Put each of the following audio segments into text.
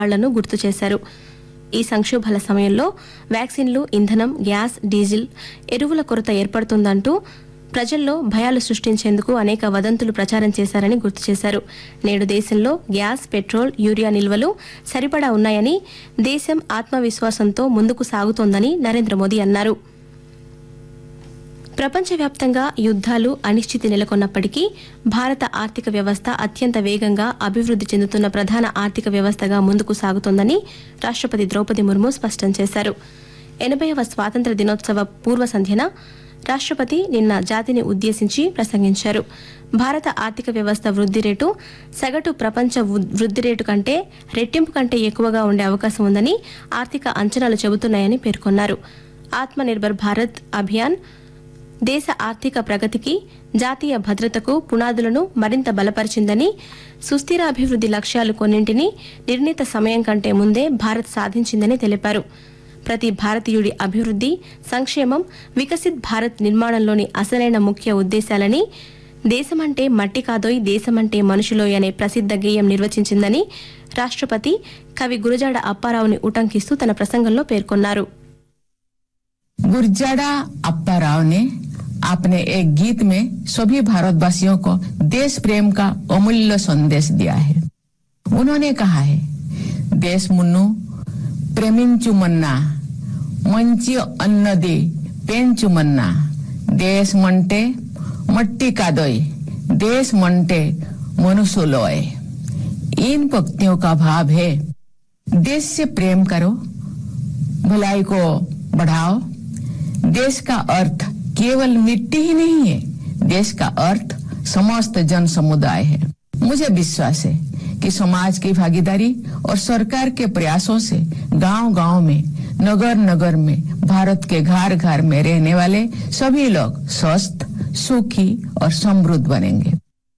వాళ్లను గుర్తు చేశారు ఈ సంక్షోభాల సమయంలో వ్యాక్సిన్లు ఇంధనం గ్యాస్ డీజిల్ ఎరువుల కొరత ఏర్పడుతుందంటూ ప్రజల్లో భయాలు సృష్టించేందుకు అనేక వదంతులు ప్రచారం చేశారని గుర్తు చేశారు నేడు దేశంలో గ్యాస్ పెట్రోల్ యూరియా నిల్వలు సరిపడా ఉన్నాయని దేశం ఆత్మవిశ్వాసంతో ముందుకు సాగుతోందని నరేంద్ర మోదీ అన్నారు ప్రపంచవ్యాప్తంగా యుద్ధాలు అనిశ్చితి నెలకొన్నప్పటికీ భారత ఆర్థిక వ్యవస్థ అత్యంత వేగంగా అభివృద్ది చెందుతున్న ప్రధాన ఆర్థిక వ్యవస్థగా ముందుకు సాగుతోందని రాష్ట్రపతి ద్రౌపది ముర్ము స్పష్టం చేశారు ఎనభైవ స్వాతంత్ర దినోత్సవ పూర్వ సంధ్యన రాష్ట్రపతి నిన్న జాతిని ఉద్దేశించి ప్రసంగించారు భారత ఆర్థిక వ్యవస్థ వృద్ధి రేటు సగటు ప్రపంచ వృ- వృద్ధి రేటు కంటే రెట్టింపు కంటే ఎక్కువగా ఉండే అవకాశం ఉందని ఆర్థిక అంచనాలు చెబుతున్నాయని పేర్కొన్నారు ఆత్మనిర్భర్ భారత్ అభియాన్ దేశ ఆర్థిక ప్రగతికి జాతీయ భద్రతకు పునాదులను మరింత బలపరిచిందని సుస్థిర అభివృద్ది లక్ష్యాలు కొన్నింటిని నిర్ణీత సమయం కంటే ముందే భారత్ సాధించిందని తెలిపారు ప్రతి భారతీయుడి అభివృద్ది సంక్షేమం వికసిత్ భారత్ నిర్మాణంలోని అసలైన ముఖ్య ఉద్దేశాలని దేశమంటే మట్టి కాదోయ్ దేశమంటే మనుషులోయ్ అనే ప్రసిద్ధ గేయం నిర్వచించిందని రాష్ట్రపతి కవి గురజాడ అప్పారావుని ఉటంకిస్తూ తన ప్రసంగంలో పేర్కొన్నారు गुरजाड़ा अप्पा राव ने अपने एक गीत में सभी भारतवासियों को देश प्रेम का अमूल्य संदेश दिया है उन्होंने कहा है देश मुन्नु प्रेमिंचु मन्ना मंची अन्न दे पेंचु मन्ना देश मंटे मट्टी कादोय देश मंटे मनुष्य लोय इन पंक्तियों का भाव है देश से प्रेम करो भलाई को बढ़ाओ देश का अर्थ केवल मिट्टी ही नहीं है देश का अर्थ समस्त जन समुदाय है मुझे विश्वास है कि समाज की भागीदारी और सरकार के प्रयासों से गांव गांव में नगर नगर में भारत के घर घर में रहने वाले सभी लोग स्वस्थ सुखी और समृद्ध बनेंगे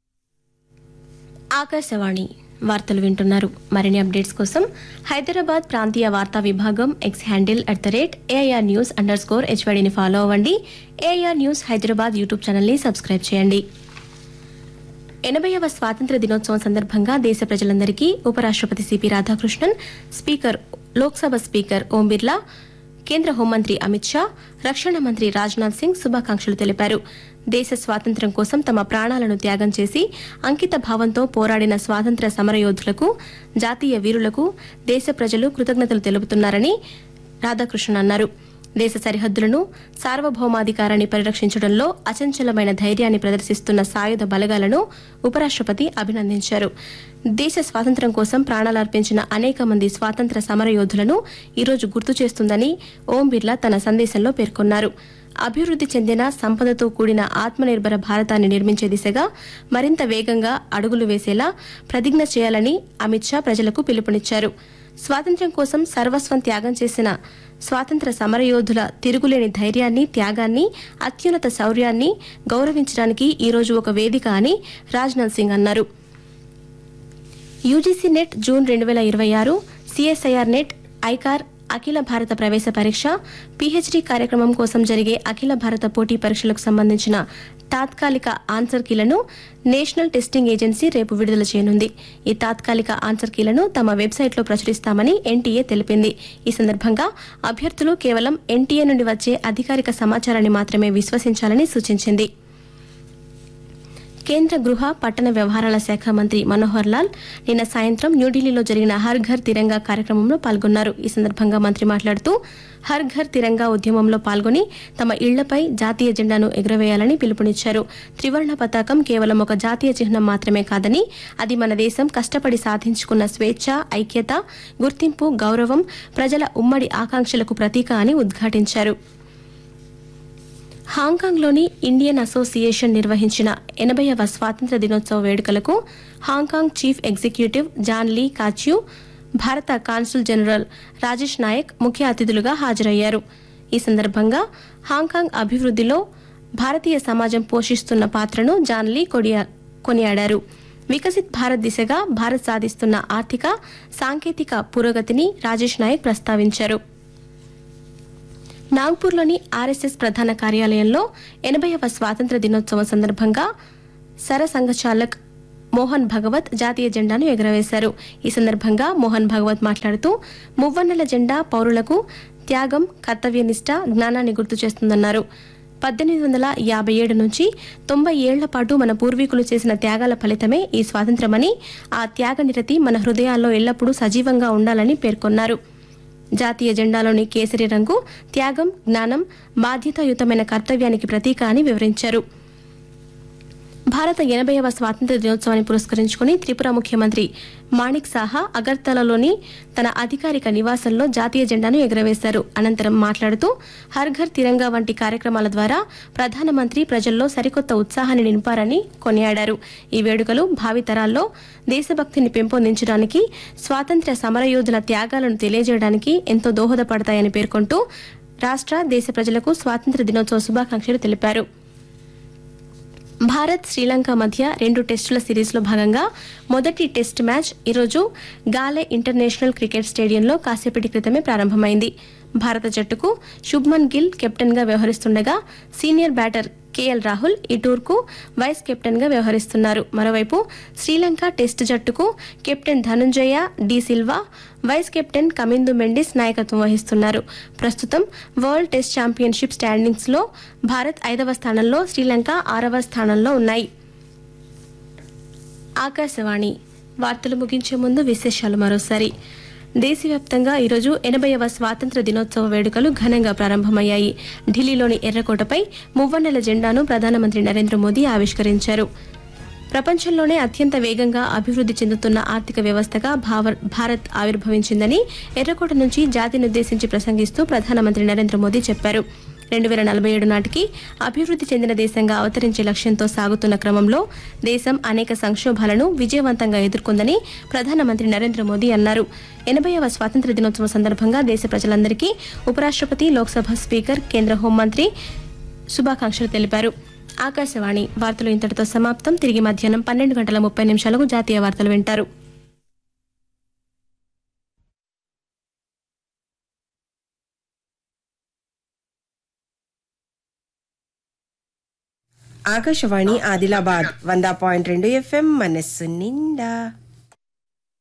ఆకాశవాణి వార్తలు వింటున్నారు మరిన్ని అప్డేట్స్ కోసం హైదరాబాద్ ప్రాంతీయ వార్తా విభాగం X handle at the rate AIR news underscore హెచ్వైడిని ఫాలో అవ్వండి ఏఐఆర్ న్యూస్ హైదరాబాద్ యూట్యూబ్ ఛానల్ని సబ్స్క్రైబ్ చేయండి ఎనభైవ స్వాతంత్ర దినోత్సవం సందర్భంగా దేశ ప్రజలందరికీ ఉపరాష్ట్రపతి CP Radhakrishnan speaker Lok Sabha speaker Om Birla కేంద్ర హోంమంత్రి అమిత్ షా రక్షణ మంత్రి రాజ్నాథ్ సింగ్ శుభాకాంక్షలు తెలిపారు దేశ స్వాతంత్ర్యం కోసం తమ ప్రాణాలను త్యాగం చేసి అంకిత భావంతో పోరాడిన స్వాతంత్ర్య సమరయోధులకు జాతీయ వీరులకు దేశ ప్రజలు కృతజ్ఞతలు తెలుపుతున్నారని రాధాకృష్ణన్ అన్నారు దేశ సరిహద్దులను సార్వభౌమాధికారాన్ని పరిరక్షించడంలో అచంచలమైన ధైర్యాన్ని ప్రదర్శిస్తున్న సాయుధ బలగాలను ఉపరాష్ట్రపతి అభినందించారు దేశ స్వాతంత్ర్యం కోసం ప్రాణాలర్పించిన అనేక మంది స్వాతంత్ర సమరయోధులను ఈరోజు గుర్తు చేస్తుందని ఓం బిర్లా తన సందేశంలో పేర్కొన్నారు అభివృద్ది చెందిన సంపదతో కూడిన ఆత్మనిర్భర భారతాన్ని నిర్మించే దిశగా మరింత వేగంగా అడుగులు వేసేలా ప్రతిజ్ఞ చేయాలని అమిత్ షా ప్రజలకు పిలుపునిచ్చారు స్వాతంత్ర్యం కోసం సర్వస్వం త్యాగం చేసిన స్వాతంత్ర సమరయోధుల తిరుగులేని ధైర్యాన్ని త్యాగాన్ని అత్యున్నత శౌర్యాన్ని గౌరవించడానికి ఈరోజు ఒక వేదిక అని రాజ్నాథ్ సింగ్ అన్నారు యూజీసీ నెట్ జూన్ రెండు వేల ఇరవై ఆరు సిఎస్ఐఆర్ నెట్ ఐకార్ అఖిల భారత ప్రవేశ పరీక్ష పీహెచ్డీ కార్యక్రమం కోసం జరిగే అఖిల భారత పోటీ పరీక్షలకు సంబంధించిన తాత్కాలిక ఆన్సర్ కీలను నేషనల్ టెస్టింగ్ ఏజెన్సీ రేపు విడుదల చేయనుంది ఈ తాత్కాలిక ఆన్సర్ కీలను తమ వెబ్సైట్లో ప్రచురిస్తామని ఎన్టీఏ తెలిపింది ఈ సందర్భంగా అభ్యర్థులు కేవలం ఎన్టీఏ నుండి వచ్చే అధికారిక సమాచారాన్ని మాత్రమే విశ్వసించాలని సూచించింది కేంద్ర గృహ పట్టణ వ్యవహారాల శాఖ మంత్రి మనోహర్ లాల్ నిన్న సాయంత్రం న్యూఢిల్లీలో జరిగిన హర్ ఘర్ తిరంగా కార్యక్రమంలో పాల్గొన్నారు ఈ సందర్భంగా మంత్రి మాట్లాడుతూ హర్ ఘర్ తిరంగా ఉద్యమంలో పాల్గొని తమ ఇళ్లపై జాతీయ జెండాను ఎగురవేయాలని పిలుపునిచ్చారు త్రివర్ణ పతాకం కేవలం ఒక జాతీయ చిహ్నం మాత్రమే కాదని అది మన దేశం కష్టపడి సాధించుకున్న స్వేచ్ఛ ఐక్యత గుర్తింపు గౌరవం ప్రజల ఉమ్మడి ఆకాంక్షలకు ప్రతీక అని ఉద్ఘాటించారు హాంకాంగ్లోని ఇండియన్ అసోసియేషన్ నిర్వహించిన ఎనభైవ స్వాతంత్ర దినోత్సవ వేడుకలకు Hong Kong chief executive John Lee Kachiu భారత కాన్సుల్ జనరల్ రాజేష్ నాయక్ ముఖ్య అతిథులుగా హాజరయ్యారు ఈ సందర్భంగా హాంకాంగ్ అభివృద్ధిలో భారతీయ సమాజం పోషిస్తున్న పాత్రను జాన్ లీ కొడియా- కొనియాడారు వికసిత్ భారత్ దిశగా భారత్ సాధిస్తున్న ఆర్థిక సాంకేతిక పురోగతిని రాజేష్ నాయక్ ప్రస్తావించారు నాగ్పూర్లోని ఆర్ఎస్ఎస్ ప్రధాన కార్యాలయంలో ఎనభైవ స్వాతంత్ర దినోత్సవం సందర్భంగా సర సంఘచాలక్ మోహన్ భగవత్ జాతీయ జెండాను ఎగురవేశారు ఈ సందర్భంగా మోహన్ భగవత్ మాట్లాడుతూ మువ్వన్నెల జెండా పౌరులకు త్యాగం కర్తవ్యనిష్ట జ్ఞానాన్ని గుర్తు చేస్తుందన్నారు పద్దెనిమిది వందల యాభై ఏడు నుంచి తొంభై ఏళ్ల పాటు మన పూర్వీకులు చేసిన త్యాగాల ఫలితమే ఈ స్వాతంత్ర్యమని ఆ త్యాగ నిరతి మన హృదయాల్లో ఎల్లప్పుడూ సజీవంగా ఉండాలని పేర్కొన్నారు జాతీయ జెండాలోని కేసరి రంగు త్యాగం జ్ఞానం బాధ్యతాయుతమైన కర్తవ్యానికి ప్రతీక అని వివరించారు భారత ఎనభైవ స్వాతంత్ర దినోత్సవాన్ని పురస్కరించుకుని త్రిపుర ముఖ్యమంత్రి మాణిక్ సాహా అగర్తలలోని తన అధికారిక నివాసంలో జాతీయ జెండాను ఎగురవేశారు అనంతరం మాట్లాడుతూ హర్ ఘర్ తిరంగా వంటి కార్యక్రమాల ద్వారా ప్రధానమంత్రి ప్రజల్లో సరికొత్త ఉత్సాహాన్ని నింపారని కొనియాడారు ఈ వేడుకలు భావితరాల్లో దేశభక్తిని పెంపొందించడానికి స్వాతంత్ర్య సమరయోధుల త్యాగాలను తెలియజేయడానికి ఎంతో దోహదపడతాయని పేర్కొంటూ రాష్ట్ర దేశ ప్రజలకు స్వాతంత్ర దినోత్సవ శుభాకాంక్షలు తెలిపారు భారత్ శ్రీలంక మధ్య రెండు టెస్టుల సిరీస్లో భాగంగా మొదటి టెస్ట్ మ్యాచ్ ఈరోజు గాలే ఇంటర్నేషనల్ క్రికెట్ స్టేడియంలో కాసేపటి క్రితమే ప్రారంభమైంది భారత జట్టుకు శుభ్మన్ గిల్ కెప్టెన్గా వ్యవహరిస్తుండగా సీనియర్ బ్యాటర్ కేఎల్ రాహుల్ ఈ టూర్కు వైస్ కెప్టెన్గా వ్యవహరిస్తున్నారు మరోవైపు శ్రీలంక టెస్ట్ జట్టుకు captain Dhananjaya de Silva vice captain Kamindu Mendis నాయకత్వం వహిస్తున్నారు ప్రస్తుతం వరల్డ్ టెస్ట్ ఛాంపియన్షిప్ స్టాండింగ్స్లో భారత్ ఐదవ స్థానంలో శ్రీలంక ఆరవ స్థానంలో ఉన్నాయి ఆకాశవాణి వార్తలు ముగించే ముందు విశేషాలు మరోసారి దేశవ్యాప్తంగా ఈరోజు ఎనభైవ స్వాతంత్ర దినోత్సవ వేడుకలు ఘనంగా ప్రారంభమయ్యాయి ఢిల్లీలోని ఎర్రకోటపై మువ్వన్నెల జెండాను ప్రధానమంత్రి నరేంద్ర మోదీ ఆవిష్కరించారు ప్రపంచంలోనే అత్యంత వేగంగా అభివృద్ధి చెందుతున్న ఆర్థిక వ్యవస్థగా భావ- భారత్ ఆవిర్భవించిందని ఎర్రకోట నుంచి జాతినుద్దేశించి ప్రసంగిస్తూ ప్రధానమంత్రి నరేంద్ర మోదీ చెప్పారు రెండు వేల నలభై ఏడు నాటికి అభివృద్ధి చెందిన దేశంగా అవతరించే లక్ష్యంతో సాగుతున్న క్రమంలో దేశం అనేక సంక్షోభాలను విజయవంతంగా ఎదుర్కొందని ప్రధానమంత్రి నరేంద్ర మోదీ అన్నారు ఎనభైవ స్వాతంత్ర దినోత్సవం సందర్భంగా దేశ ప్రజలందరికీ ఉపరాష్ట్రపతి లోక్సభ స్పీకర్ కేంద్ర హోంమంత్రి శుభాకాంక్షలు తెలిపారు ఆకాశవాణి వార్తలు ఇంతటితో సమాప్తం తిరిగి మధ్యాహ్నం పన్నెండు గంటల ముప్పై నిమిషాలకు జాతీయ వార్తలు వింటారు ఆకాశవాణి ఆదిలాబాద్ వంద పాయింట్ రెండు ఎఫ్ఎం మనస్సు నిండా